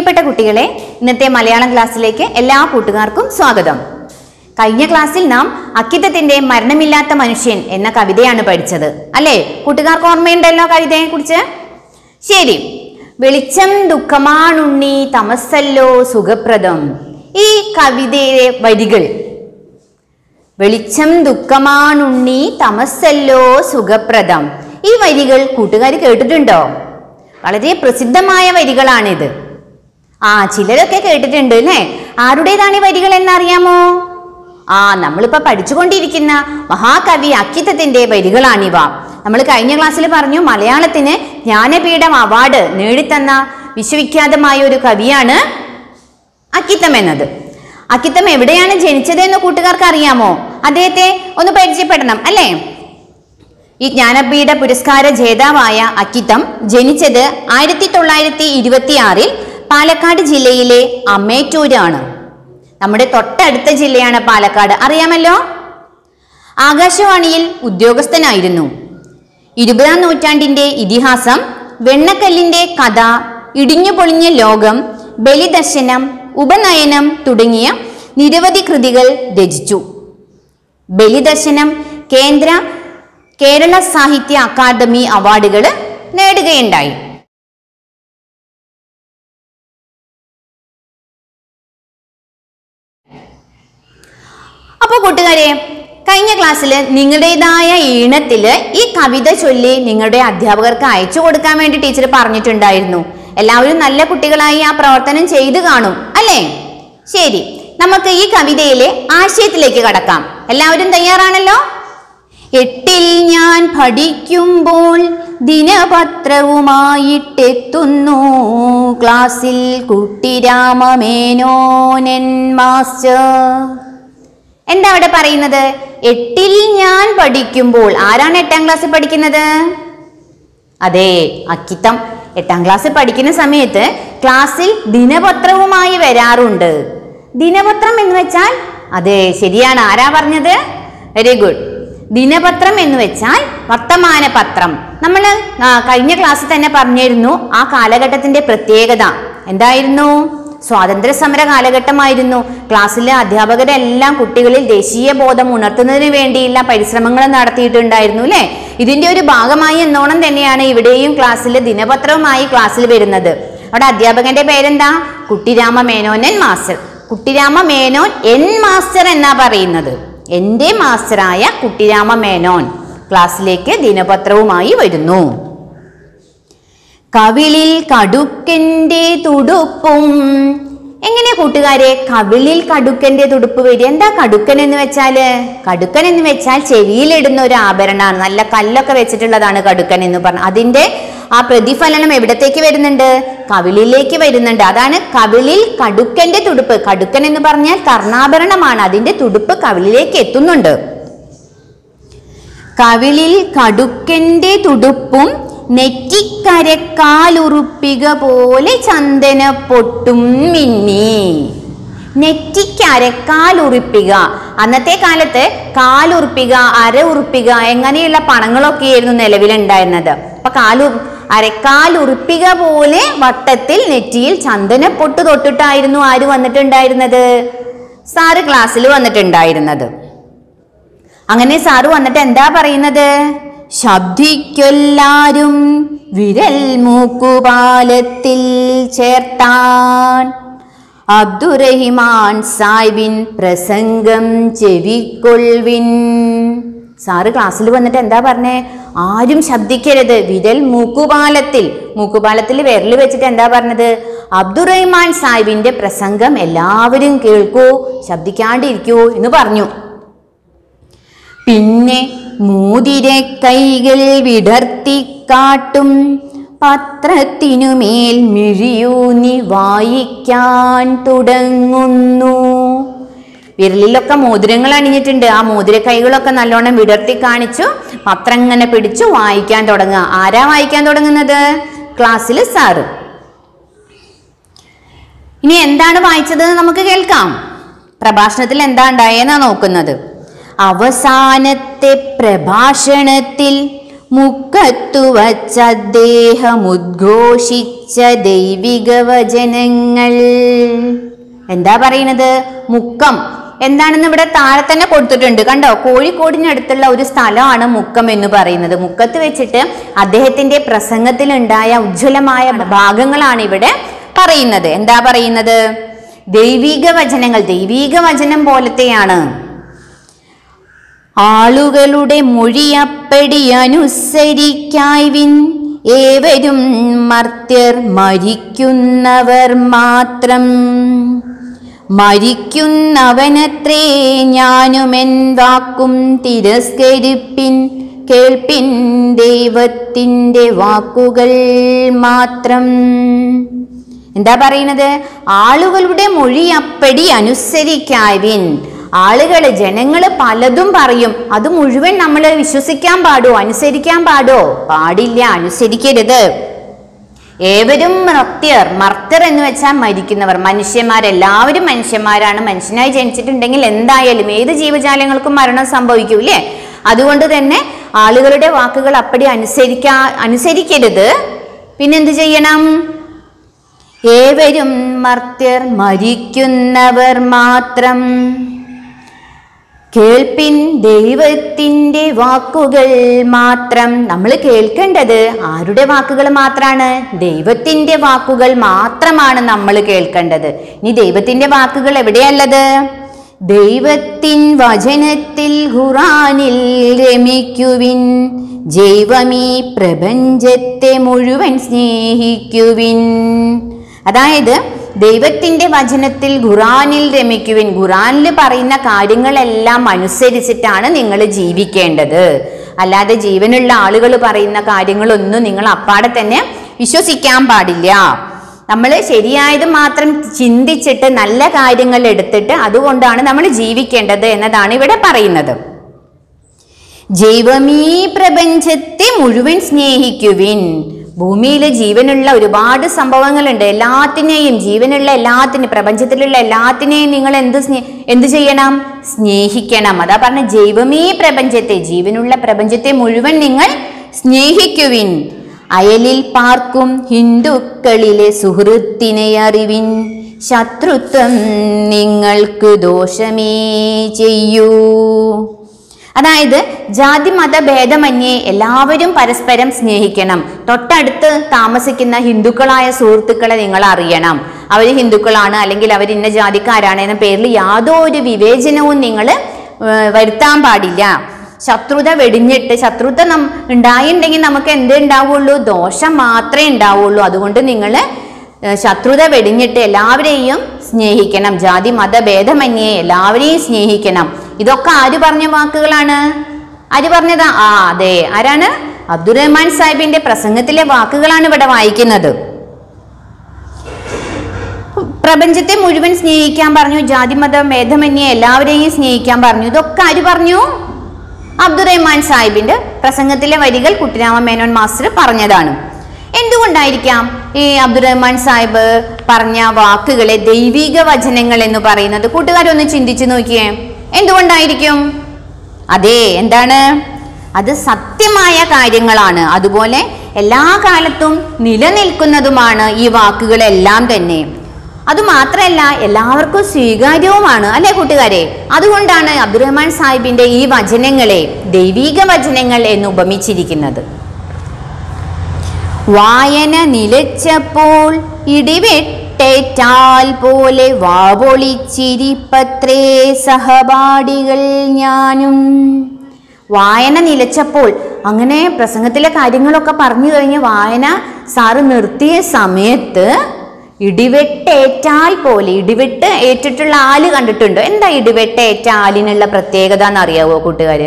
പ്രിയപ്പെട്ട കുട്ടികളെ ഇന്നത്തെ മലയാളം ക്ലാസ്സിലേക്ക് എല്ലാ കൂട്ടുകാർക്കും സ്വാഗതം കഴിഞ്ഞ ക്ലാസ്സിൽ നാം അക്കിത്തത്തിന്റെ മരണമില്ലാത്ത മനുഷ്യൻ എന്ന കവിതയാണ് പഠിച്ചത് അല്ലേ കൂട്ടുകാർക്ക് ഓർമ്മയുണ്ടല്ലോ കവിതയെ കുറിച്ച് ശരി വെളിച്ചം ദുഃഖമാണുണ്ണി തമസ്സല്ലോ സുഖപ്രദം ഈ കവിതയിലെ വരികൾ വെളിച്ചം ദുഃഖമാണുണ്ണി തമസ്സല്ലോ സുഖപ്രദം ഈ വരികൾ കൂട്ടുകാർ കേട്ടിട്ടുണ്ടോ വളരെ പ്രസിദ്ധമായ വരികളാണിത് ആ ചിലരൊക്കെ കേട്ടിട്ടുണ്ട് അല്ലേ ആരുടേതാണ് ഈ വരികൾ എന്നറിയാമോ ആ നമ്മളിപ്പോ പഠിച്ചുകൊണ്ടിരിക്കുന്ന മഹാകവി അക്കിത്തത്തിന്റെ വരികളാണിവ നമ്മൾ കഴിഞ്ഞ ക്ലാസ്സിൽ പറഞ്ഞു മലയാളത്തിന് ജ്ഞാനപീഠം അവാർഡ് നേടിത്തന്ന വിശ്വവിഖ്യാതമായ ഒരു കവിയാണ് അക്കിത്തം എന്നത് അക്കിത്തം എവിടെയാണ് ജനിച്ചത് എന്ന് കൂട്ടുകാർക്ക് അറിയാമോ അദ്ദേഹത്തെ ഒന്ന് പരിചയപ്പെടണം അല്ലേ ഈ ജ്ഞാനപീഠ പുരസ്കാര ജേതാവായ അക്കിത്തം ജനിച്ചത് ആയിരത്തി തൊള്ളായിരത്തി ഇരുപത്തി ആറിൽ പാലക്കാട് ജില്ലയിലെ അമ്മേറ്റൂരാണ് നമ്മുടെ തൊട്ടടുത്ത ജില്ലയാണ് പാലക്കാട് അറിയാമല്ലോ ആകാശവാണിയിൽ ഉദ്യോഗസ്ഥനായിരുന്നു ഇരുപതാം നൂറ്റാണ്ടിന്റെ ഇതിഹാസം വെണ്ണക്കല്ലിന്റെ കഥ ഇടിഞ്ഞു പൊളിഞ്ഞ ലോകം ബലിദർശനം ഉപനയനം തുടങ്ങിയ നിരവധി കൃതികൾ രചിച്ചു ബലിദർശനം കേന്ദ്ര കേരള സാഹിത്യ അക്കാദമി അവാർഡുകൾ നേടുകയുണ്ടായി അപ്പോൾ കൂട്ടുകാരെ കഴിഞ്ഞ ക്ലാസ്സിൽ നിങ്ങളുടേതായ ഈണത്തിൽ ഈ കവിത ചൊല്ലി നിങ്ങളുടെ അധ്യാപകർക്ക് അയച്ചു കൊടുക്കാൻ വേണ്ടി ടീച്ചർ പറഞ്ഞിട്ടുണ്ടായിരുന്നു എല്ലാവരും നല്ല കുട്ടികളായി ആ പ്രവർത്തനം ചെയ്തു കാണും അല്ലേ ശരി നമുക്ക് ഈ കവിതയിലെ ആശയത്തിലേക്ക് കടക്കാം എല്ലാവരും തയ്യാറാണല്ലോ എട്ടിൽ ഞാൻ പഠിക്കുമ്പോൾ ദിനപത്രവുമായിട്ടെത്തുന്നു ക്ലാസ്സിൽ കുട്ടിരാമമേനോനൻ മാസ്റ്റർ എന്താ അവിടെ പറയുന്നത് എട്ടിൽ ഞാൻ പഠിക്കുമ്പോൾ ആരാണ് എട്ടാം ക്ലാസ്സിൽ പഠിക്കുന്നത് അതെ അക്കിത്തം എട്ടാം ക്ലാസ്സിൽ പഠിക്കുന്ന സമയത്ത് ക്ലാസ്സിൽ ദിനപത്രവുമായി വരാറുണ്ട് ദിനപത്രം എന്ന് വെച്ചാൽ അതെ ശരിയാണ് ആരാ പറഞ്ഞത് വെരി ഗുഡ് ദിനപത്രം എന്ന് വെച്ചാൽ വർത്തമാന പത്രം നമ്മൾ കഴിഞ്ഞ ക്ലാസ്സിൽ തന്നെ പറഞ്ഞിരുന്നു ആ കാലഘട്ടത്തിന്റെ പ്രത്യേകത എന്തായിരുന്നു സ്വാതന്ത്ര്യ സമര കാലഘട്ടമായിരുന്നു ക്ലാസ്സിലെ അധ്യാപകരെല്ലാം കുട്ടികളിൽ ദേശീയ ബോധം ഉണർത്തുന്നതിന് വേണ്ടിയുള്ള പരിശ്രമങ്ങൾ നടത്തിയിട്ടുണ്ടായിരുന്നു അല്ലേ ഇതിന്റെ ഒരു ഭാഗമായി എന്നോണം തന്നെയാണ് ഇവിടെയും ക്ലാസ്സിൽ ദിനപത്രവുമായി ക്ലാസ്സിൽ വരുന്നത് അവിടെ അധ്യാപകന്റെ പേരെന്താ കുട്ടിരാമ മേനോനൻ മാസ്റ്റർ കുട്ടിരാമ മേനോൻ എൻ മാസ്റ്റർ എന്നാ പറയുന്നത് എൻ്റെ മാസ്റ്ററായ കുട്ടിരാമ മേനോൻ ക്ലാസ്സിലേക്ക് ദിനപത്രവുമായി വരുന്നു കവിളിൽ കടുക്കന്റെ തുടുപ്പും എങ്ങനെ കൂട്ടുകാരെ കവിളിൽ കടുക്കന്റെ തുടുപ്പ് വരിക എന്താ കടുക്കൻ എന്ന് വെച്ചാല് കടുക്കൻ എന്ന് വെച്ചാൽ ചെവിയിലിടുന്ന ഒരു ആഭരണമാണ് നല്ല കല്ലൊക്കെ വെച്ചിട്ടുള്ളതാണ് കടുക്കൻ എന്ന് പറഞ്ഞ അതിന്റെ ആ പ്രതിഫലനം എവിടത്തേക്ക് വരുന്നുണ്ട് കവിളിലേക്ക് വരുന്നുണ്ട് അതാണ് കവിളിൽ കടുക്കന്റെ തുടുപ്പ് കടുക്കൻ എന്ന് പറഞ്ഞാൽ കർണാഭരണമാണ് അതിന്റെ തുടുപ്പ് കവിളിലേക്ക് എത്തുന്നുണ്ട് കവിളിൽ കടുക്കന്റെ തുടുപ്പും നെറ്റിക്കരക്കാലുറുപ്പിക പോലെ ചന്ദന പൊട്ടും മിന്നി നെറ്റിക്കരക്കാലുറുപ്പിക അന്നത്തെ കാലത്ത് കാലുറുപ്പിക അര ഉറുപ്പിക എങ്ങനെയുള്ള പണങ്ങളൊക്കെയായിരുന്നു നിലവിലുണ്ടായിരുന്നത് അപ്പൊ കാലു അരക്കാലുറുപ്പിക പോലെ വട്ടത്തിൽ നെറ്റിയിൽ ചന്ദന പൊട്ട് തൊട്ടിട്ടായിരുന്നു ആര് വന്നിട്ടുണ്ടായിരുന്നത് സാറ് ക്ലാസ്സിൽ വന്നിട്ടുണ്ടായിരുന്നത് അങ്ങനെ സാറ് വന്നിട്ട് എന്താ പറയുന്നത് ശബ്ദിക്കൊല്ലാരും വിരൽ മൂക്കുപാലത്തിൽ ചേർത്താൻ അബ്ദുറഹിമാൻ സാഹിബിൻ പ്രസംഗം ചെവിക്കൊൾവിൻ സാറ് ക്ലാസ്സിൽ വന്നിട്ട് എന്താ പറഞ്ഞേ ആരും ശബ്ദിക്കരുത് വിരൽ മൂക്കുപാലത്തിൽ മൂക്കുപാലത്തിൽ വിരൽ വെച്ചിട്ട് എന്താ പറഞ്ഞത് അബ്ദുറഹിമാൻ സാഹിബിന്റെ പ്രസംഗം എല്ലാവരും കേൾക്കൂ ശബ്ദിക്കാണ്ടിരിക്കൂ എന്ന് പറഞ്ഞു പിന്നെ മോതിര കൈകൾ വിടർത്തിക്കാട്ടും പത്രത്തിനുമേൽ മിഴിയൂന്നി വായിക്കാൻ തുടങ്ങുന്നു വിരലിലൊക്കെ മോതിരങ്ങൾ അണിഞ്ഞിട്ടുണ്ട് ആ മോതിര കൈകളൊക്കെ നല്ലോണം വിടർത്തി കാണിച്ചു പത്രം ഇങ്ങനെ പിടിച്ചു വായിക്കാൻ തുടങ്ങുക ആരാ വായിക്കാൻ തുടങ്ങുന്നത് ക്ലാസ്സിൽ സാറ് ഇനി എന്താണ് വായിച്ചത് നമുക്ക് കേൾക്കാം പ്രഭാഷണത്തിൽ എന്താ ഉണ്ടായെന്നാ നോക്കുന്നത് അവസാനത്തെ പ്രഭാഷണത്തിൽ മുക്കത്തു വച്ച അദ്ദേഹം ഉദ്ഘോഷിച്ച ദൈവിക വചനങ്ങൾ എന്താ പറയുന്നത് മുക്കം എന്താണെന്ന് ഇവിടെ താഴെ തന്നെ കൊടുത്തിട്ടുണ്ട് കണ്ടോ കോഴിക്കോടിനടുത്തുള്ള ഒരു സ്ഥലമാണ് മുക്കം എന്ന് പറയുന്നത് മുക്കത്ത് വെച്ചിട്ട് അദ്ദേഹത്തിന്റെ പ്രസംഗത്തിലുണ്ടായ ഉജ്ജ്വലമായ ഭാഗങ്ങളാണ് ഇവിടെ പറയുന്നത് എന്താ പറയുന്നത് ദൈവിക വചനങ്ങൾ ദൈവിക വചനം പോലത്തെയാണ് ആളുകളുടെ മൊഴിയപ്പടി അനുസരിക്കായ്വിൻ ഏവരും മർത്യർ മരിക്കുന്നവർ മാത്രം മരിക്കുന്നവനത്രേ ഞാനുമെൻ വാക്കും തിരസ്കരിപ്പിൻ കേൾപ്പിൻ ദൈവത്തിൻ്റെ വാക്കുകൾ മാത്രം എന്താ പറയുന്നത് ആളുകളുടെ മൊഴി അപ്പടി അനുസരിക്കാവിൻ ആളുകൾ ജനങ്ങൾ പലതും പറയും അത് മുഴുവൻ നമ്മൾ വിശ്വസിക്കാൻ പാടോ അനുസരിക്കാൻ പാടോ പാടില്ല അനുസരിക്കരുത് ഏവരും മർത്യർ മർത്യർ എന്ന് വെച്ചാൽ മരിക്കുന്നവർ മനുഷ്യന്മാരെല്ലാവരും മനുഷ്യന്മാരാണ് മനുഷ്യനായി ജനിച്ചിട്ടുണ്ടെങ്കിൽ എന്തായാലും ഏത് ജീവജാലങ്ങൾക്കും മരണം സംഭവിക്കും ഇല്ലേ അതുകൊണ്ട് തന്നെ ആളുകളുടെ വാക്കുകൾ അപ്പടി അനുസരിക്കാ അനുസരിക്കരുത് പിന്നെന്ത് ചെയ്യണം ഏവരും മർത്യർ മരിക്കുന്നവർ മാത്രം കേൾപ്പിൻ ദൈവത്തിൻ്റെ വാക്കുകൾ മാത്രം നമ്മൾ കേൾക്കേണ്ടത് ആരുടെ വാക്കുകൾ മാത്രമാണ് ദൈവത്തിൻ്റെ വാക്കുകൾ മാത്രമാണ് നമ്മൾ കേൾക്കേണ്ടത് ഇനി ദൈവത്തിൻ്റെ വാക്കുകൾ എവിടെയുള്ളത് ദൈവത്തിൻ വചനത്തിൽ ഖുറാനിൽ രമിക്കുവിൻ ജൈവമീ പ്രപഞ്ചത്തെ മുഴുവൻ സ്നേഹിക്കുവിൻ അതായത് ദൈവത്തിന്റെ വചനത്തിൽ ഖുറാനിൽ രമിക്കുവിൻ ഖുറാനിൽ പറയുന്ന കാര്യങ്ങളെല്ലാം അനുസരിച്ചിട്ടാണ് നിങ്ങൾ ജീവിക്കേണ്ടത് അല്ലാതെ ജീവനുള്ള ആളുകൾ പറയുന്ന കാര്യങ്ങളൊന്നും നിങ്ങൾ അപ്പാടെ തന്നെ വിശ്വസിക്കാൻ പാടില്ല നമ്മൾ ശരിയായത് മാത്രം ചിന്തിച്ചിട്ട് നല്ല കാര്യങ്ങൾ എടുത്തിട്ട് അതുകൊണ്ടാണ് നമ്മൾ ജീവിക്കേണ്ടത് എന്നതാണ് ഇവിടെ പറയുന്നത് ജൈവമീ പ്രപഞ്ചത്തെ മുഴുവൻ സ്നേഹിക്കുവിൻ ഭൂമിയിൽ ജീവനുള്ള ഒരുപാട് സംഭവങ്ങളുണ്ട് എല്ലാത്തിനെയും ജീവനുള്ള എല്ലാത്തിനെയും പ്രപഞ്ചത്തിലുള്ള എല്ലാത്തിനെയും നിങ്ങൾ എന്ത് സ്നേ എന്ത് ചെയ്യണം സ്നേഹിക്കണം അതാ പറഞ്ഞ ജൈവമീ പ്രപഞ്ചത്തെ ജീവനുള്ള പ്രപഞ്ചത്തെ മുഴുവൻ നിങ്ങൾ സ്നേഹിക്കുവിൻ അയലിൽ പാർക്കും ഹിന്ദുക്കളിലെ സുഹൃത്തിനെ അറിവിൻ ശത്രുത്വം നിങ്ങൾക്ക് ദോഷമേ ചെയ്യൂ അതായത് ജാതി മത ഭേദമന്യേ എല്ലാവരും പരസ്പരം സ്നേഹിക്കണം തൊട്ടടുത്ത് താമസിക്കുന്ന ഹിന്ദുക്കളായ സുഹൃത്തുക്കളെ നിങ്ങൾ അറിയണം അവർ ഹിന്ദുക്കളാണ് അല്ലെങ്കിൽ അവർ ഇന്ന ജാതിക്കാരാണ് എന്ന പേരിൽ യാതൊരു വിവേചനവും നിങ്ങൾ വരുത്താൻ പാടില്ല ശത്രുത വെടിഞ്ഞിട്ട് ശത്രുത നം ഉണ്ടായിട്ടുണ്ടെങ്കിൽ നമുക്ക് എന്തേ ഉണ്ടാവുള്ളൂ ദോഷം മാത്രമേ ഉണ്ടാവുള്ളൂ അതുകൊണ്ട് നിങ്ങൾ ശത്രുത വെടിഞ്ഞിട്ട് എല്ലാവരെയും സ്നേഹിക്കണം ജാതി മത ഭേദമന്യേ എല്ലാവരെയും സ്നേഹിക്കണം ഇതൊക്കെ ആര് പറഞ്ഞ വാക്കുകളാണ് ആര് പറഞ്ഞതാ ആ അതെ ആരാണ് അബ്ദുറഹ്മാൻ സാഹിബിന്റെ പ്രസംഗത്തിലെ വാക്കുകളാണ് ഇവിടെ വായിക്കുന്നത് പ്രപഞ്ചത്തെ മുഴുവൻ സ്നേഹിക്കാൻ പറഞ്ഞു ജാതി മത ഭേദമന്യേ എല്ലാവരെയും സ്നേഹിക്കാൻ പറഞ്ഞു ഇതൊക്കെ ആര് പറഞ്ഞു അബ്ദുറഹ്മാൻ സാഹിബിന്റെ പ്രസംഗത്തിലെ വരികൾ കുട്ടിരാമ മേനോൻ മാസ്റ്റർ പറഞ്ഞതാണ് എന്തുകൊണ്ടായിരിക്കാം ഈ അബ്ദുറഹ്മാൻ സാഹിബ് പറഞ്ഞ വാക്കുകളെ ദൈവിക വചനങ്ങൾ എന്ന് പറയുന്നത് കൂട്ടുകാരൊന്ന് ചിന്തിച്ചു നോക്കിയേ എന്തുകൊണ്ടായിരിക്കും അതെ എന്താണ് അത് സത്യമായ കാര്യങ്ങളാണ് അതുപോലെ എല്ലാ കാലത്തും നിലനിൽക്കുന്നതുമാണ് ഈ വാക്കുകളെല്ലാം തന്നെ അതുമാത്രമല്ല എല്ലാവർക്കും സ്വീകാര്യവുമാണ് അല്ലെ കൂട്ടുകാരെ അതുകൊണ്ടാണ് അബ്ദുറഹ്മാൻ സാഹിബിന്റെ ഈ വചനങ്ങളെ ദൈവിക വചനങ്ങൾ എന്ന് ഉപമിച്ചിരിക്കുന്നത് വായന നിലച്ചപ്പോൾ ഇടിവെട്ടേറ്റാൽ പോലെ വാവൊളിച്ചിരിപ്പത്രേ സഹപാഠികൾ ഞാനും വായന നിലച്ചപ്പോൾ അങ്ങനെ പ്രസംഗത്തിലെ കാര്യങ്ങളൊക്കെ പറഞ്ഞു കഴിഞ്ഞ് വായന സാറ് നിർത്തിയ സമയത്ത് ഇടിവെട്ടേറ്റാൽ പോലെ ഇടിവെട്ട് ഏറ്റിട്ടുള്ള ആല് കണ്ടിട്ടുണ്ടോ എന്താ ഇടിവെട്ടേറ്റ ആലിനുള്ള പ്രത്യേകത എന്നറിയാവോ കൂട്ടുകാര്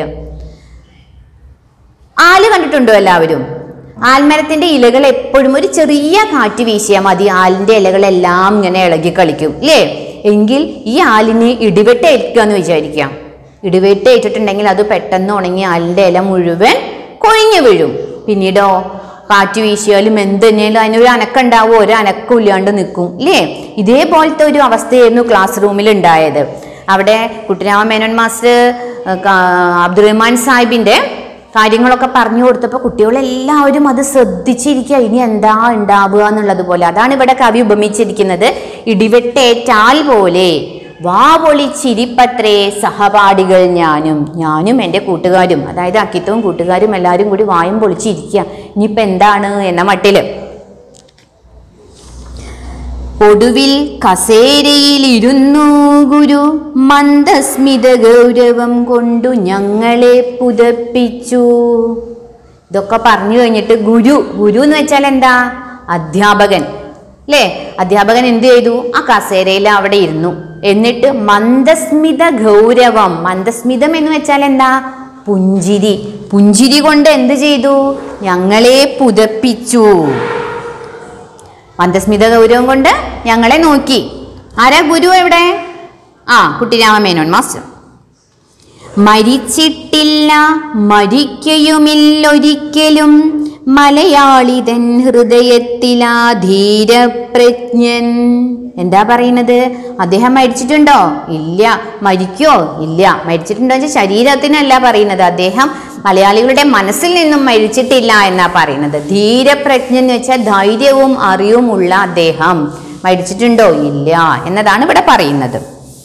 ആല് കണ്ടിട്ടുണ്ടോ എല്ലാവരും ആൽമരത്തിന്റെ ഇലകൾ എപ്പോഴും ഒരു ചെറിയ കാറ്റ് വീശിയാൽ മതി ആലിന്റെ ഇലകളെല്ലാം ഇങ്ങനെ ഇളകി കളിക്കും ഇല്ലേ എങ്കിൽ ഈ ആലിന് ഇടിവെട്ട് ഏൽക്കുക എന്ന് വിചാരിക്കാം ഇടിവെട്ട് ഏറ്റിട്ടുണ്ടെങ്കിൽ അത് പെട്ടെന്ന് ഉണങ്ങി ആലിന്റെ ഇല മുഴുവൻ കൊഴിഞ്ഞു വീഴും പിന്നീടോ കാറ്റ് വീശിയാലും എന്ത് തന്നെയാലും അതിനൊരു അനക്കുണ്ടാവും ഒരു അനക്കം ഇല്ലാണ്ട് നിൽക്കും ഇല്ലേ ഇതേപോലത്തെ ഒരു അവസ്ഥയായിരുന്നു ക്ലാസ് റൂമിൽ ഉണ്ടായത് അവിടെ കുട്ടിരാമ മേനോൻ മാസ്റ്റർ അബ്ദുറഹ്മാൻ സാഹിബിന്റെ കാര്യങ്ങളൊക്കെ പറഞ്ഞു കൊടുത്തപ്പോൾ കുട്ടികളെല്ലാവരും അത് ശ്രദ്ധിച്ചിരിക്കുക ഇനി എന്താ ഉണ്ടാവുക എന്നുള്ളത് പോലെ അതാണ് ഇവിടെ കവി ഉപമിച്ചിരിക്കുന്നത് ഇടിവെട്ടേറ്റാൽ പോലെ വാ പൊളിച്ചിരിപ്പത്രേ സഹപാഠികൾ ഞാനും ഞാനും എൻ്റെ കൂട്ടുകാരും അതായത് അക്കിത്തവും കൂട്ടുകാരും എല്ലാവരും കൂടി വായും പൊളിച്ചിരിക്കുക ഇനിയിപ്പോൾ എന്താണ് എന്ന മട്ടില് ഒടുവിൽ കസേരയിലിരുന്നു ഗുരു മന്ദസ്മിത ഗൗരവം കൊണ്ടു ഞങ്ങളെ പുതപ്പിച്ചു ഇതൊക്കെ പറഞ്ഞു കഴിഞ്ഞിട്ട് ഗുരു ഗുരു എന്ന് വെച്ചാൽ എന്താ അധ്യാപകൻ അല്ലേ അധ്യാപകൻ എന്ത് ചെയ്തു ആ കസേരയിൽ അവിടെ ഇരുന്നു എന്നിട്ട് മന്ദസ്മിത ഗൗരവം മന്ദസ്മിതം എന്ന് വെച്ചാൽ എന്താ പുഞ്ചിരി പുഞ്ചിരി കൊണ്ട് എന്ത് ചെയ്തു ഞങ്ങളെ പുതപ്പിച്ചു മന്ദസ്മിത ഗൗരവം കൊണ്ട് ഞങ്ങളെ നോക്കി ആരാ ഗുരു എവിടെ ആ കുട്ടിരാമമേനോൻ മാസ്റ്റർ മരിച്ചിട്ടില്ല മരിക്കയുമില്ലൊരിക്കലും മലയാളിതൻ ഹൃദയത്തിലാ ധീരപ്രജ്ഞൻ എന്താ പറയുന്നത് അദ്ദേഹം മരിച്ചിട്ടുണ്ടോ ഇല്ല മരിക്കോ ഇല്ല മരിച്ചിട്ടുണ്ടോ വെച്ചാൽ ശരീരത്തിനല്ല പറയുന്നത് അദ്ദേഹം മലയാളികളുടെ മനസ്സിൽ നിന്നും മരിച്ചിട്ടില്ല എന്നാ പറയുന്നത് ധീരപ്രജ്ഞൻ എന്ന് വെച്ചാൽ ധൈര്യവും അറിവും ഉള്ള അദ്ദേഹം മരിച്ചിട്ടുണ്ടോ ഇല്ല എന്നതാണ് ഇവിടെ പറയുന്നത്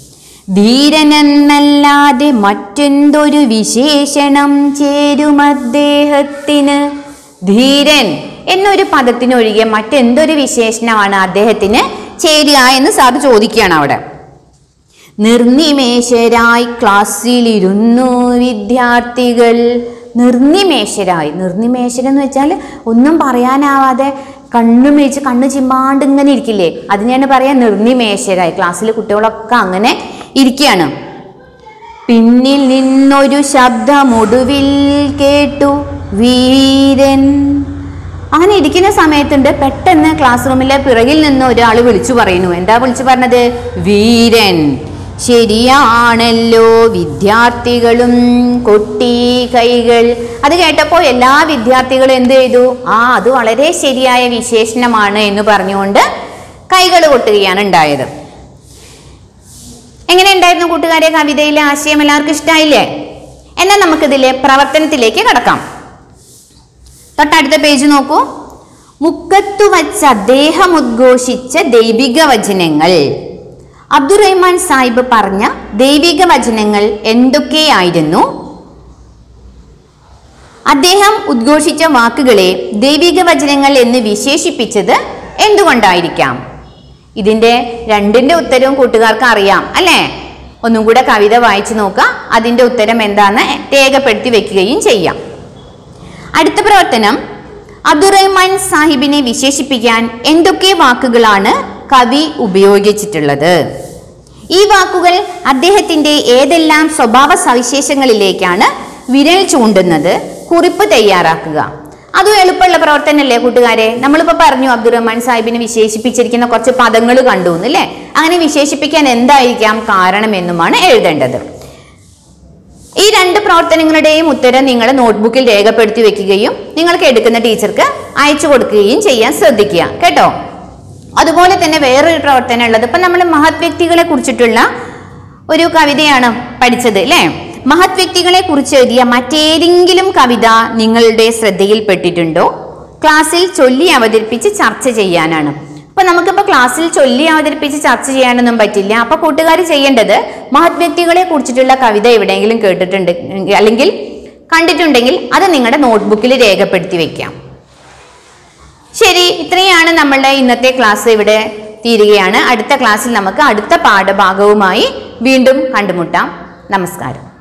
ധീരനെന്നല്ലാതെ മറ്റെന്തൊരു വിശേഷണം ചേരും അദ്ദേഹത്തിന് ധീരൻ എന്നൊരു പദത്തിനൊഴികെ മറ്റെന്തൊരു വിശേഷണമാണ് അദ്ദേഹത്തിന് ചേരുക എന്ന് സാർ ചോദിക്കുകയാണ് അവിടെ നിർനിമേഷരായി ക്ലാസ്സിലിരുന്നു വിദ്യാർത്ഥികൾ നിർനിമേഷരായി നിർനിമേഷരം എന്ന് വെച്ചാൽ ഒന്നും പറയാനാവാതെ കണ്ണു മിഴിച്ച് കണ്ണ് ചിമ്മാണ്ട് ഇങ്ങനെ ഇരിക്കില്ലേ അതിനെയാണ് പറയാ നിർനിമേഷരായി ക്ലാസ്സിൽ കുട്ടികളൊക്കെ അങ്ങനെ ഇരിക്കുകയാണ് പിന്നിൽ നിന്നൊരു ശബ്ദമൊടുവിൽ കേട്ടു വീരൻ അങ്ങനെ ഇരിക്കുന്ന സമയത്തുണ്ട് പെട്ടെന്ന് ക്ലാസ് റൂമിലെ പിറകിൽ നിന്ന് ഒരാൾ വിളിച്ചു പറയുന്നു എന്താ വിളിച്ചു പറഞ്ഞത് വീരൻ ശരിയാണല്ലോ വിദ്യാർത്ഥികളും കൊട്ടി കൈകൾ അത് കേട്ടപ്പോൾ എല്ലാ വിദ്യാർത്ഥികളും എന്ത് ചെയ്തു ആ അത് വളരെ ശരിയായ വിശേഷണമാണ് എന്ന് പറഞ്ഞുകൊണ്ട് കൈകൾ കൊട്ടുകയാണ് ഉണ്ടായത് എങ്ങനെ ഉണ്ടായിരുന്നു കൂട്ടുകാരെ കവിതയിലെ ആശയം എല്ലാവർക്കും ഇഷ്ടമായില്ലേ എന്നാൽ നമുക്കിതിലെ പ്രവർത്തനത്തിലേക്ക് കടക്കാം തൊട്ടടുത്ത പേജ് നോക്കൂ മുക്കത്തു വച്ച അദ്ദേഹം ഉദ്ഘോഷിച്ച ദൈവിക വചനങ്ങൾ അബ്ദുറഹ്മാൻ സാഹിബ് പറഞ്ഞ ദൈവിക വചനങ്ങൾ എന്തൊക്കെയായിരുന്നു അദ്ദേഹം ഉദ്ഘോഷിച്ച വാക്കുകളെ ദൈവിക വചനങ്ങൾ എന്ന് വിശേഷിപ്പിച്ചത് എന്തുകൊണ്ടായിരിക്കാം ഇതിന്റെ രണ്ടിന്റെ ഉത്തരവും കൂട്ടുകാർക്ക് അറിയാം അല്ലേ ഒന്നും കൂടെ കവിത വായിച്ചു നോക്കുക അതിന്റെ ഉത്തരം എന്താന്ന് രേഖപ്പെടുത്തി വെക്കുകയും ചെയ്യാം അടുത്ത പ്രവർത്തനം അബ്ദുറഹ്മാൻ സാഹിബിനെ വിശേഷിപ്പിക്കാൻ എന്തൊക്കെ വാക്കുകളാണ് കവി ഉപയോഗിച്ചിട്ടുള്ളത് ഈ വാക്കുകൾ അദ്ദേഹത്തിന്റെ ഏതെല്ലാം സ്വഭാവ സവിശേഷങ്ങളിലേക്കാണ് വിരൽ ചൂണ്ടുന്നത് കുറിപ്പ് തയ്യാറാക്കുക അതും എളുപ്പമുള്ള പ്രവർത്തനമല്ലേ കൂട്ടുകാരെ നമ്മളിപ്പോൾ പറഞ്ഞു അബ്ദുറഹ്മാൻ സാഹിബിനെ വിശേഷിപ്പിച്ചിരിക്കുന്ന കുറച്ച് പദങ്ങൾ കണ്ടു എന്നല്ലേ അങ്ങനെ വിശേഷിപ്പിക്കാൻ എന്തായിരിക്കാം കാരണമെന്നുമാണ് എഴുതേണ്ടത് ഈ രണ്ട് പ്രവർത്തനങ്ങളുടെയും ഉത്തരം നിങ്ങൾ നോട്ട്ബുക്കിൽ രേഖപ്പെടുത്തി വെക്കുകയും നിങ്ങൾക്ക് എടുക്കുന്ന ടീച്ചർക്ക് അയച്ചു കൊടുക്കുകയും ചെയ്യാൻ ശ്രദ്ധിക്കുക കേട്ടോ അതുപോലെ തന്നെ വേറൊരു പ്രവർത്തനം ഉള്ളത് ഇപ്പൊ നമ്മൾ മഹത് വ്യക്തികളെ കുറിച്ചിട്ടുള്ള ഒരു കവിതയാണ് പഠിച്ചത് അല്ലേ മഹത് വ്യക്തികളെ കുറിച്ച് എഴുതിയ മറ്റേതെങ്കിലും കവിത നിങ്ങളുടെ ശ്രദ്ധയിൽപ്പെട്ടിട്ടുണ്ടോ ക്ലാസ്സിൽ ചൊല്ലി അവതരിപ്പിച്ച് ചർച്ച ചെയ്യാനാണ് അപ്പൊ നമുക്കിപ്പോ ക്ലാസ്സിൽ ചൊല്ലി അവതരിപ്പിച്ച് ചർച്ച ചെയ്യാനൊന്നും പറ്റില്ല അപ്പൊ കൂട്ടുകാർ ചെയ്യേണ്ടത് മഹത് വ്യക്തികളെ കുറിച്ചിട്ടുള്ള കവിത എവിടെയെങ്കിലും കേട്ടിട്ടുണ്ട് അല്ലെങ്കിൽ കണ്ടിട്ടുണ്ടെങ്കിൽ അത് നിങ്ങളുടെ നോട്ട്ബുക്കിൽ രേഖപ്പെടുത്തി വെക്കാം ശരി ഇത്രയാണ് നമ്മളുടെ ഇന്നത്തെ ക്ലാസ് ഇവിടെ തീരുകയാണ് അടുത്ത ക്ലാസ്സിൽ നമുക്ക് അടുത്ത പാഠഭാഗവുമായി വീണ്ടും കണ്ടുമുട്ടാം നമസ്കാരം